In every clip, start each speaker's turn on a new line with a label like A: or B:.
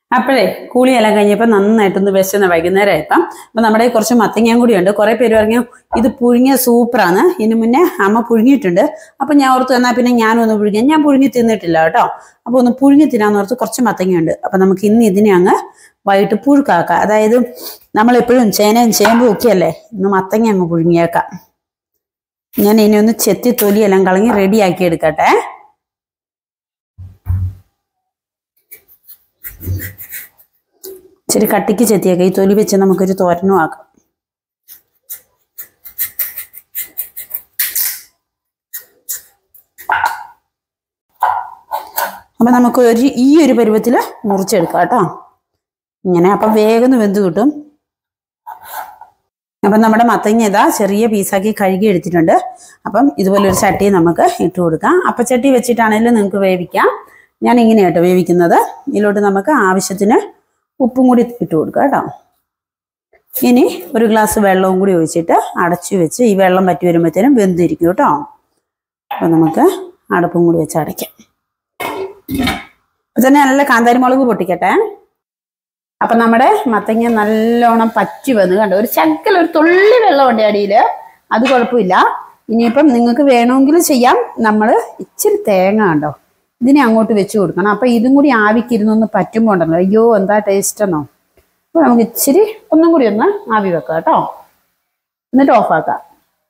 A: അപ്പോഴേ കൂളിയെല്ലാം കഴിഞ്ഞപ്പോൾ നന്നായിട്ടൊന്ന് വിശന്ന വൈകുന്നേരം ഇപ്പം അപ്പം നമ്മുടെ കയ്യിൽ കുറച്ച് മത്തങ്ങയും കൂടി ഉണ്ട് കുറേ പേര് പറഞ്ഞു ഇത് പുഴുങ്ങിയ സൂപ്പറാണ് ഇതിന് മുന്നേ അമ്മ പുഴുങ്ങിയിട്ടുണ്ട് അപ്പം ഞാൻ ഓർത്ത് എന്നാൽ പിന്നെ ഞാനും ഒന്ന് പുഴുങ്ങി ഞാൻ പുഴുങ്ങി തിന്നിട്ടില്ല കേട്ടോ അപ്പോൾ ഒന്ന് പുഴുങ്ങി തിന്നാന്ന് ഓർത്ത് കുറച്ച് മത്തങ്ങയുണ്ട് അപ്പം നമുക്ക് ഇന്ന് ഇതിനെ അങ്ങ് വൈകിട്ട് പുഴുക്കാക്കാം അതായത് നമ്മളെപ്പോഴും ചേനയും ചേമ്പും ഒക്കെ അല്ലേ ഇന്ന് മത്തങ്ങ അങ്ങ് പുഴുങ്ങിയേക്കാം ഞാൻ ഇനി ഒന്ന് ചെത്തി തൊലിയെല്ലാം കളഞ്ഞ് റെഡിയാക്കി എടുക്കട്ടെ ഇച്ചിരി കട്ടിക്ക് ചെത്തിയേക്കാം ഈ തൊലി വെച്ച് നമുക്കൊരു തോരനും ആക്കാം അപ്പം നമുക്ക് ഒരു ഈ ഒരു പരുവത്തിൽ മുറിച്ചെടുക്കാം കേട്ടോ ഇങ്ങനെ അപ്പം വേഗം വെന്ത് കിട്ടും അപ്പം നമ്മുടെ മത്തങ്ങ ഇതാ ചെറിയ പീസാക്കി കഴുകി എടുത്തിട്ടുണ്ട് അപ്പം ഇതുപോലെ ഒരു ചട്ടി നമുക്ക് ഇട്ട് കൊടുക്കാം അപ്പച്ചട്ടി വെച്ചിട്ടാണെങ്കിലും നിങ്ങൾക്ക് വേവിക്കാം ഞാൻ ഇങ്ങനെയാട്ടോ വേവിക്കുന്നത് ഇതിലോട്ട് നമുക്ക് ആവശ്യത്തിന് ഉപ്പും കൂടി ഇട്ട് കൊടുക്കുക കേട്ടോ ഇനി ഒരു ഗ്ലാസ് വെള്ളവും കൂടി ഒഴിച്ചിട്ട് അടച്ചു വെച്ച് ഈ വെള്ളം പറ്റി വരുമ്പോഴത്തേനും വെന്തിരിക്കും കേട്ടോ അപ്പം നമുക്ക് അടപ്പും കൂടി വെച്ച് അടയ്ക്കാം അപ്പം തന്നെ നല്ല കാന്താരി മുളക് പൊട്ടിക്കട്ടെ അപ്പൊ നമ്മുടെ മത്തങ്ങ നല്ലോണം പറ്റി വന്ന് കണ്ടോ ഒരു ചക്കൽ ഒരു തുള്ളി വെള്ളമുണ്ട് അടിയിൽ അത് കുഴപ്പമില്ല ഇനിയിപ്പം നിങ്ങൾക്ക് വേണമെങ്കിൽ ചെയ്യാം നമ്മൾ ഇച്ചിരി തേങ്ങ കണ്ടോ ഇതിനെ അങ്ങോട്ട് വെച്ച് കൊടുക്കണം അപ്പൊ ഇതും കൂടി ആവിക്കിരുന്നൊന്ന് പറ്റുമ്പോൾ ഉണ്ടല്ലോ അയ്യോ എന്താ ടേസ്റ്റ് എന്നോ അപ്പൊ നമുക്ക് ഇച്ചിരി ഒന്നും കൂടി ഒന്ന് ആവി വെക്കാം കേട്ടോ എന്നിട്ട് ഓഫാക്കാം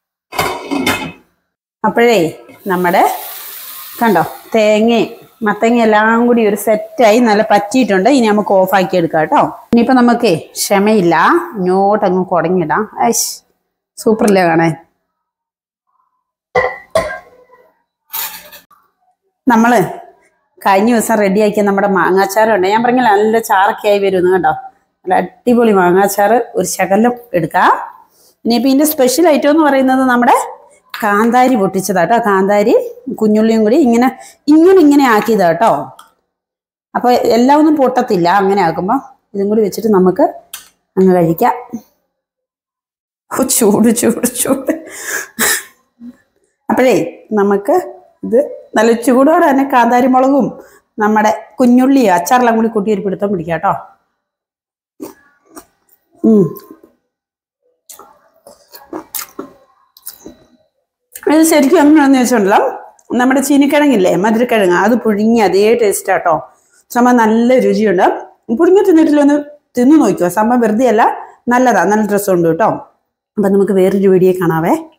A: അപ്പോഴേ നമ്മുടെ കണ്ടോ തേങ്ങയും മത്തങ്ങ എല്ലാം കൂടി ഒരു സെറ്റായി നല്ല പറ്റിയിട്ടുണ്ട് ഇനി നമുക്ക് ഓഫാക്കി എടുക്കാം കേട്ടോ ഇനിയിപ്പോൾ നമുക്കേ ക്ഷമയില്ല ഇങ്ങോട്ടങ്ങ് കുടങ്ങിടാം ഐഷ് സൂപ്പറല്ലേ കാണാൻ നമ്മള് കഴിഞ്ഞ ദിവസം റെഡിയാക്കിയ നമ്മുടെ മാങ്ങാച്ചാറുണ്ട് ഞാൻ പറഞ്ഞില്ല നല്ല ചാറൊക്കെ ആയി വരുന്നു കേട്ടോ നല്ല അടിപൊളി മാങ്ങാച്ചാറ് ഒരു ശകലം എടുക്കാം ഇനിയിപ്പോൾ ഇതിൻ്റെ സ്പെഷ്യൽ ഐറ്റം എന്ന് പറയുന്നത് നമ്മുടെ കാന്താരി പൊട്ടിച്ചതാട്ടോ കാന്താരി കുഞ്ഞുള്ളിയും കൂടി ഇങ്ങനെ ഇങ്ങനെ ഇങ്ങനെ ആക്കിയതാട്ടോ അപ്പോൾ എല്ലാം ഒന്നും പൊട്ടത്തില്ല അങ്ങനെ ആക്കുമ്പോൾ ഇതും കൂടി വെച്ചിട്ട് നമുക്ക് അങ്ങ് കഴിക്കാം ഓ, ചൂട് ചൂട് ചൂട് അപ്പോഴേ നമുക്ക് ഇത് നല്ല ചൂടോടെ തന്നെ കാന്താരി മുളകും നമ്മുടെ കുഞ്ഞുള്ളിയും അച്ചാറെല്ലാം കൂടി കൂട്ടി ഒരു പിടുത്തം പിടിക്കാം കേട്ടോ ഉം ഇത് ശരിക്കും എങ്ങനെയാണെന്ന് വെച്ചിട്ടുണ്ടല്ലോ നമ്മുടെ ചീനിക്കിഴങ്ങില്ലേ മധുരക്കിഴങ്ങ് അത് പുഴുങ്ങി അതേ ടേസ്റ്റ് ആട്ടോ സംഭവം നല്ല രുചിയുണ്ട് പുഴുങ്ങി തിന്നിട്ടില്ലൊന്ന് തിന്നു നോക്കിയോ സംഭവം വെറുതെ അല്ല നല്ലതാ നല്ല രസമുണ്ട് കേട്ടോ അപ്പം നമുക്ക് വേറൊരു വീഡിയോ കാണാവേ